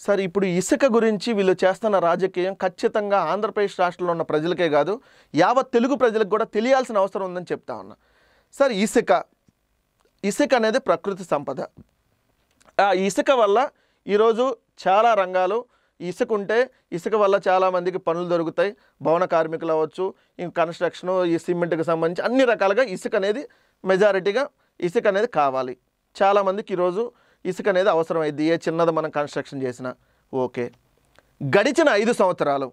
sir ఇప్పుడు ఇసుక గురించి వీళ్ళు చేస్తున్న రాజకీయం ఖచ్చితంగా ఆంధ్రప్రదేశ్ రాష్ట్రంలో ఉన్న ప్రజలకే కాదు యావత్ తెలుగు ప్రజలకు కూడా తెలియాల్సిన అవసరం ఉందని చెప్తా ఉన్నా సార్ ఇసుక ఇసుక అనేది ప్రకృతి సంపద ఆ ఇసుక వల్ల ఈరోజు చాలా రంగాలు ఇసుక ఉంటే ఇసుక వల్ల చాలామందికి పనులు దొరుకుతాయి భవన కార్మికులు అవ్వచ్చు ఇంక కన్స్ట్రక్షను ఈ సిమెంట్కి సంబంధించి అన్ని రకాలుగా ఇసుక అనేది మెజారిటీగా ఇసుక అనేది కావాలి చాలామందికి ఈరోజు ఇసుక అనేది అవసరమైంది ఏ చిన్నది మనం కన్స్ట్రక్షన్ చేసినా ఓకే గడిచిన ఐదు సంవత్సరాలు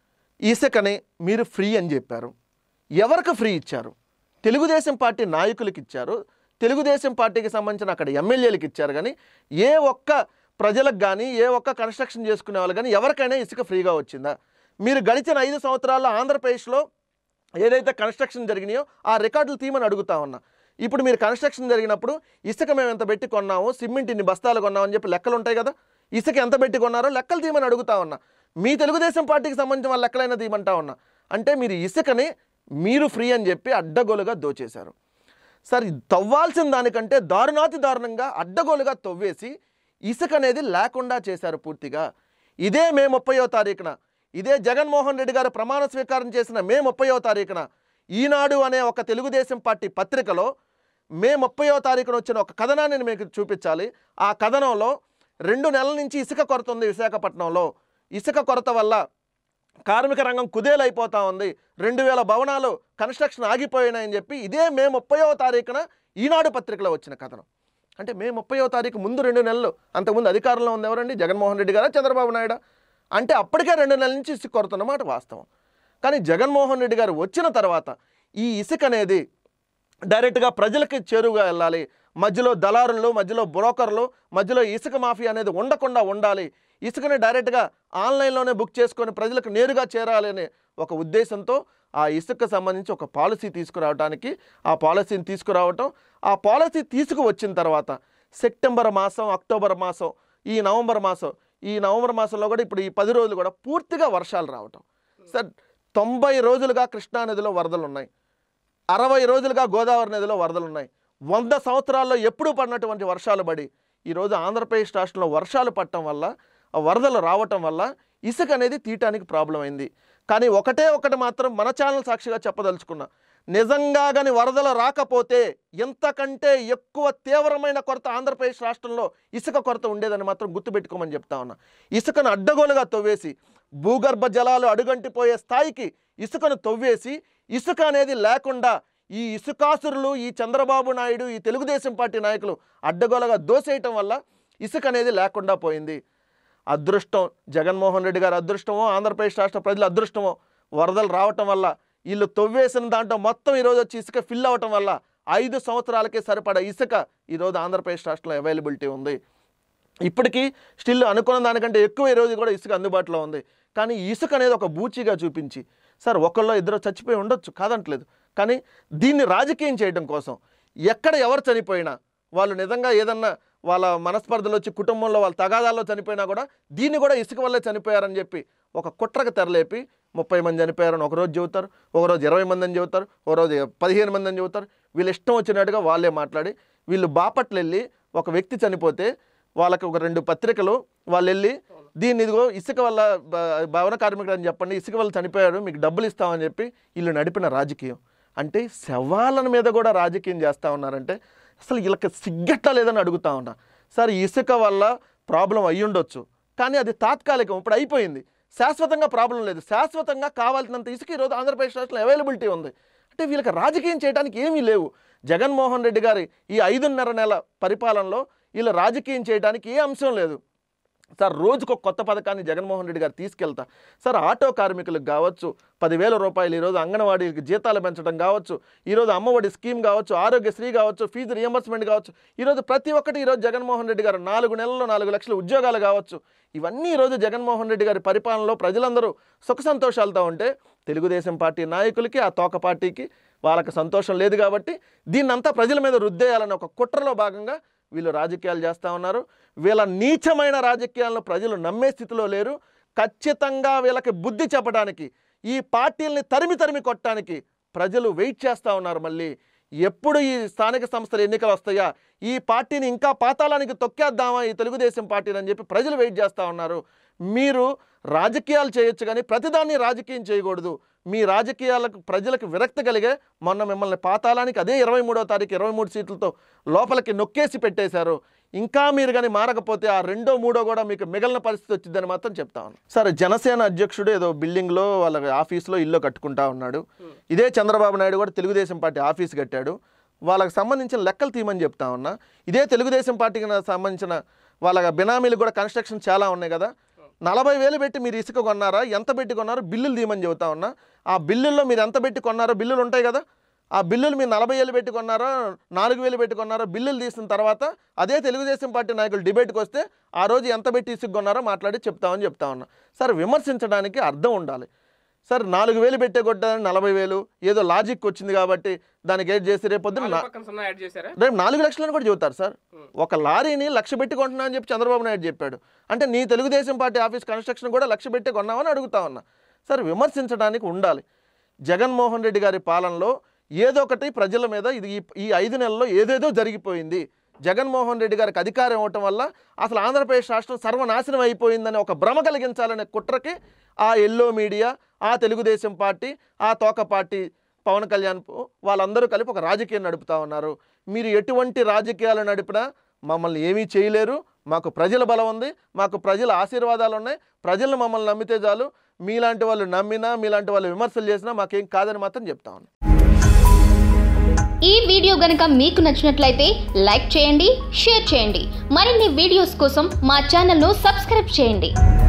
ఇసుకని మీరు ఫ్రీ అని చెప్పారు ఎవరికి ఫ్రీ ఇచ్చారు తెలుగుదేశం పార్టీ నాయకులకి ఇచ్చారు తెలుగుదేశం పార్టీకి సంబంధించిన అక్కడ ఎమ్మెల్యేలకు ఇచ్చారు కానీ ఏ ఒక్క ప్రజలకు కానీ ఏ ఒక్క కన్స్ట్రక్షన్ చేసుకునే వాళ్ళు కానీ ఎవరికైనా ఇసుక ఫ్రీగా వచ్చిందా మీరు గడిచిన ఐదు సంవత్సరాల్లో ఆంధ్రప్రదేశ్లో ఏదైతే కన్స్ట్రక్షన్ జరిగినాయో ఆ రికార్డులు తీయమని అడుగుతా ఉన్నా ఇప్పుడు మీరు కన్స్ట్రక్షన్ జరిగినప్పుడు ఇసుక మేము ఎంత పెట్టి కొన్నాము సిమెంట్ ఇన్ని బస్తాలు కొన్నామని చెప్పి లెక్కలు ఉంటాయి కదా ఇసుక ఎంత పెట్టి కొన్నారో లెక్కలు తీయమని అడుగుతా ఉన్నా మీ తెలుగుదేశం పార్టీకి సంబంధించిన వాళ్ళ లెక్కలైనా తీయమంటా ఉన్నా అంటే మీరు ఇసుకని మీరు ఫ్రీ అని చెప్పి అడ్డగోలుగా దోచేశారు సార్ ఇది తవ్వాల్సిన దానికంటే దారుణాతి దారుణంగా అడ్డగోలుగా తవ్వేసి ఇసుక అనేది లేకుండా చేశారు పూర్తిగా ఇదే మే ముప్పయో తారీఖున ఇదే జగన్మోహన్ రెడ్డి గారు ప్రమాణ స్వీకారం చేసిన మే ముప్పయో తారీఖున ఈనాడు అనే ఒక తెలుగుదేశం పార్టీ పత్రికలో మే ముప్పయో తారీఖున వచ్చిన ఒక కథనాన్ని నేను మీకు చూపించాలి ఆ కథనంలో రెండు నెలల నుంచి ఇసుక కొరత ఉంది విశాఖపట్నంలో ఇసుక కొరత వల్ల కార్మిక రంగం కుదేలైపోతా ఉంది రెండు వేల భవనాలు కన్స్ట్రక్షన్ ఆగిపోయినాయని చెప్పి ఇదే మే ముప్పయో తారీఖున ఈనాడు పత్రికలో వచ్చిన కథనం అంటే మే ముప్పయో తారీఖు ముందు రెండు నెలలు అంతకుముందు అధికారంలో ఉంది ఎవరండి జగన్మోహన్ రెడ్డి గారా చంద్రబాబు నాయుడు అంటే అప్పటికే రెండు నెలల నుంచి ఇసుక కొరత అన్నమాట వాస్తవం కానీ జగన్మోహన్ రెడ్డి గారు వచ్చిన తర్వాత ఈ ఇసుక అనేది డైరెక్ట్గా ప్రజలకి చేరువుగా వెళ్ళాలి మధ్యలో దళారులు మధ్యలో బ్రోకర్లు మధ్యలో ఇసుక మాఫియా అనేది ఉండకుండా ఉండాలి ఇసుకని డైరెక్ట్గా ఆన్లైన్లోనే బుక్ చేసుకొని ప్రజలకు నేరుగా చేరాలి అనే ఒక ఉద్దేశంతో ఆ ఇసుకకు సంబంధించి ఒక పాలసీ తీసుకురావడానికి ఆ పాలసీని తీసుకురావటం ఆ పాలసీ తీసుకువచ్చిన తర్వాత సెప్టెంబర్ మాసం అక్టోబర్ మాసం ఈ నవంబర్ మాసం ఈ నవంబర్ మాసంలో కూడా ఇప్పుడు ఈ పది రోజులు కూడా పూర్తిగా వర్షాలు రావటం సార్ తొంభై రోజులుగా కృష్ణానదిలో వరదలు ఉన్నాయి అరవై రోజులుగా గోదావరి నదిలో వరదలు ఉన్నాయి వంద సంవత్సరాల్లో ఎప్పుడూ పడినటువంటి వర్షాలు పడి ఈరోజు ఆంధ్రప్రదేశ్ రాష్ట్రంలో వర్షాలు పడటం వల్ల ఆ వరదలు రావటం వల్ల ఇసుక అనేది తీయటానికి ప్రాబ్లం అయింది కానీ ఒకటే ఒకటి మాత్రం మన ఛానల్ సాక్షిగా చెప్పదలుచుకున్నా నిజంగా కానీ వరదలు రాకపోతే ఎంతకంటే ఎక్కువ తీవ్రమైన కొరత ఆంధ్రప్రదేశ్ రాష్ట్రంలో ఇసుక కొరత ఉండేదని మాత్రం గుర్తుపెట్టుకోమని చెప్తా ఉన్నా ఇసుకను అడ్డగోలుగా తవ్వేసి భూగర్భ జలాలు అడుగంటిపోయే స్థాయికి ఇసుకను తవ్వేసి ఇసుక అనేది లేకుండా ఈ ఇసుకాసురులు ఈ చంద్రబాబు నాయుడు ఈ తెలుగుదేశం పార్టీ నాయకులు అడ్డగోలుగా దోసేయటం వల్ల ఇసుక అనేది లేకుండా పోయింది అదృష్టం జగన్మోహన్ రెడ్డి గారి అదృష్టమో ఆంధ్రప్రదేశ్ రాష్ట్ర ప్రజల అదృష్టమో వరదలు రావటం వల్ల వీళ్ళు తవ్వేసిన దాంట్లో మొత్తం ఈరోజు వచ్చి ఇసుక ఫిల్ అవ్వటం వల్ల ఐదు సంవత్సరాలకే సరిపడా ఇసుక ఈరోజు ఆంధ్రప్రదేశ్ రాష్ట్రంలో అవైలబిలిటీ ఉంది ఇప్పటికీ స్టిల్ అనుకున్న దానికంటే ఎక్కువ ఈరోజు కూడా ఇసుక అందుబాటులో ఉంది కానీ ఈ ఇసుక అనేది ఒక బూచిగా చూపించి సార్ ఒకళ్ళో ఇద్దరు చచ్చిపోయి ఉండొచ్చు కాదంటలేదు కానీ దీన్ని రాజకీయం చేయడం కోసం ఎక్కడ ఎవరు చనిపోయినా వాళ్ళు నిజంగా ఏదన్నా వాళ్ళ మనస్పర్ధలు వచ్చి కుటుంబంలో వాళ్ళ తగాదాల్లో చనిపోయినా కూడా దీన్ని కూడా ఇసుక వల్లే చనిపోయారని చెప్పి ఒక కుట్రకు తెరలేపి ముప్పై మంది చనిపోయారని ఒకరోజు చెబుతారు ఒకరోజు ఇరవై మంది అని చెబుతారు ఒకరోజు పదిహేను మంది అని చెబుతారు వీళ్ళు ఇష్టం వచ్చినట్టుగా వాళ్ళే మాట్లాడి వీళ్ళు బాపట్ల వెళ్ళి ఒక వ్యక్తి చనిపోతే వాళ్ళకి ఒక రెండు పత్రికలు వాళ్ళు వెళ్ళి దీన్ని ఇదిగో ఇసుక వల్ల బ- భవన కార్మికుడు అని చెప్పండి ఇసుక వల్ల చనిపోయాడు మీకు డబ్బులు ఇస్తామని చెప్పి వీళ్ళు నడిపిన రాజకీయం అంటే శవాలను మీద కూడా రాజకీయం చేస్తూ ఉన్నారంటే అసలు వీళ్ళకి సిగ్గట్లా లేదని అడుగుతా ఉన్నా సార్ ఇసుక వల్ల ప్రాబ్లం అయ్యి ఉండొచ్చు కానీ అది తాత్కాలికం ఇప్పుడు అయిపోయింది శాశ్వతంగా ప్రాబ్లం లేదు శాశ్వతంగా కావాల్సినంత ఇసుక ఈరోజు ఆంధ్రప్రదేశ్ రాష్ట్రంలో అవైలబిలిటీ ఉంది అంటే వీళ్ళకి రాజకీయం చేయడానికి ఏమీ లేవు జగన్మోహన్ రెడ్డి గారి ఈ ఐదున్నర నెల పరిపాలనలో వీళ్ళు రాజకీయం చేయడానికి ఏ అంశం లేదు సార్ రోజుకు ఒక కొత్త పథకాన్ని జగన్మోహన్ రెడ్డి గారు తీసుకెళ్తా సార్ ఆటో కార్మికులకు కావచ్చు పదివేల రూపాయలు ఈరోజు అంగన్వాడీకి జీతాలు పెంచడం కావచ్చు ఈరోజు అమ్మఒడి స్కీమ్ కావచ్చు ఆరోగ్యశ్రీ కావచ్చు ఫీజు రియంబర్స్మెంట్ కావచ్చు ఈరోజు ప్రతి ఒక్కటి ఈరోజు జగన్మోహన్ రెడ్డి గారు నాలుగు నెలల్లో నాలుగు లక్షల ఉద్యోగాలు కావచ్చు ఇవన్నీ ఈరోజు జగన్మోహన్ రెడ్డి గారి పరిపాలనలో ప్రజలందరూ సుఖ సంతోషాలతో ఉంటే తెలుగుదేశం పార్టీ నాయకులకి ఆ తోక పార్టీకి వాళ్ళకి సంతోషం లేదు కాబట్టి దీన్నంతా ప్రజల మీద రుద్దేయాలని ఒక కుట్రలో భాగంగా వీళ్ళు రాజకీయాలు చేస్తూ ఉన్నారు వీళ్ళ నీచమైన రాజకీయాలను ప్రజలు నమ్మే స్థితిలో లేరు ఖచ్చితంగా వీళ్ళకి బుద్ధి చెప్పడానికి ఈ పార్టీల్ని తరిమి తరిమి కొట్టడానికి ప్రజలు వెయిట్ చేస్తూ ఉన్నారు మళ్ళీ ఎప్పుడు ఈ స్థానిక సంస్థల ఎన్నికలు వస్తాయా ఈ పార్టీని ఇంకా పాతాళానికి తొక్కేద్దామా ఈ తెలుగుదేశం పార్టీని అని చెప్పి ప్రజలు వెయిట్ చేస్తూ ఉన్నారు మీరు రాజకీయాలు చేయొచ్చు కానీ ప్రతిదాన్ని రాజకీయం చేయకూడదు మీ రాజకీయాలకు ప్రజలకు విరక్తి కలిగే మొన్న మిమ్మల్ని పాతాళానికి అదే ఇరవై మూడో తారీఖు ఇరవై మూడు సీట్లతో లోపలికి నొక్కేసి పెట్టేశారు ఇంకా మీరు కానీ మారకపోతే ఆ రెండో మూడో కూడా మీకు మిగిలిన పరిస్థితి వచ్చిందని మాత్రం చెప్తా ఉన్నాను సరే జనసేన అధ్యక్షుడు ఏదో బిల్డింగ్లో వాళ్ళ ఆఫీస్లో ఇల్లు కట్టుకుంటా ఉన్నాడు ఇదే చంద్రబాబు నాయుడు కూడా తెలుగుదేశం పార్టీ ఆఫీస్ కట్టాడు వాళ్ళకి సంబంధించిన లెక్కలు తీయమని చెప్తా ఉన్నా ఇదే తెలుగుదేశం పార్టీకి నా- సంబంధించిన వాళ్ళ బినామీలు కూడా కన్స్ట్రక్షన్ చాలా ఉన్నాయి కదా నలభై వేలు పెట్టి మీరు ఇసుక కొన్నారా ఎంత పెట్టి కొన్నారో బిల్లులు తీయమని చెబుతా ఉన్నా ఆ బిల్లుల్లో మీరు ఎంత పెట్టి కొన్నారో బిల్లులు ఉంటాయి కదా ఆ బిల్లులు మీరు నలభై వేలు పెట్టి కొన్నారో నాలుగు వేలు పెట్టి కొన్నారో బిల్లులు తీసిన తర్వాత అదే తెలుగుదేశం పార్టీ నాయకులు డిబేట్కి వస్తే ఆ రోజు ఎంత పెట్టి ఇసుక కొన్నారో మాట్లాడి చెప్తామని చెప్తా ఉన్నా సార్ విమర్శించడానికి అర్థం ఉండాలి సార్ నాలుగు వేలు పెట్టే కొట్టాలని నలభై వేలు ఏదో లాజిక్ వచ్చింది కాబట్టి దానికి ఏం చేసి రేపు పొద్దున్న నా- పక్కన సున్నా యాడ్ చేశారా రేపు నాలుగు లక్షలని కూడా చెబుతారు సార్ ఒక లారీని లక్ష పెట్టి కొంటున్నా అని చెప్పి చంద్రబాబు నాయుడు చెప్పాడు అంటే నీ తెలుగుదేశం పార్టీ ఆఫీస్ కన్స్ట్రక్షన్ కూడా లక్ష పెట్టి కొన్నామని అడుగుతా ఉన్నా సార్ విమర్శించడానికి ఉండాలి జగన్మోహన్ రెడ్డి గారి పాలనలో ఏదో ఒకటి ప్రజల మీద ఇది ఈ- ఈ ఐదు నెలల్లో ఏదేదో జరిగిపోయింది జగన్మోహన్ రెడ్డి గారికి అధికారం ఇవ్వటం వల్ల అసలు ఆంధ్రప్రదేశ్ రాష్ట్రం సర్వనాశనం అయిపోయిందని ఒక భ్రమ కలిగించాలనే కుట్రకి ఆ ఎల్లో మీడియా ఆ తెలుగుదేశం పార్టీ ఆ తోక పార్టీ పవన్ కళ్యాణ్ పు- వాళ్ళందరూ కలిపి ఒక రాజకీయం నడుపుతా ఉన్నారు మీరు ఎటువంటి రాజకీయాలు నడిపినా మమ్మల్ని ఏమీ చేయలేరు మాకు ప్రజల బలం ఉంది మాకు ప్రజల ఆశీర్వాదాలు ఉన్నాయి ప్రజలు మమ్మల్ని నమ్మితే చాలు మీలాంటి వాళ్ళు నమ్మినా మీలాంటి వాళ్ళు విమర్శలు చేసినా మాకేం కాదని మాత్రం చెప్తా ఉన్నాను ఈ వీడియో గనుక మీకు నచ్చినట్లయితే లైక్ చేయండి షేర్ చేయండి మరిన్ని వీడియోస్ కోసం మా ఛానల్ను సబ్స్క్రైబ్ చేయండి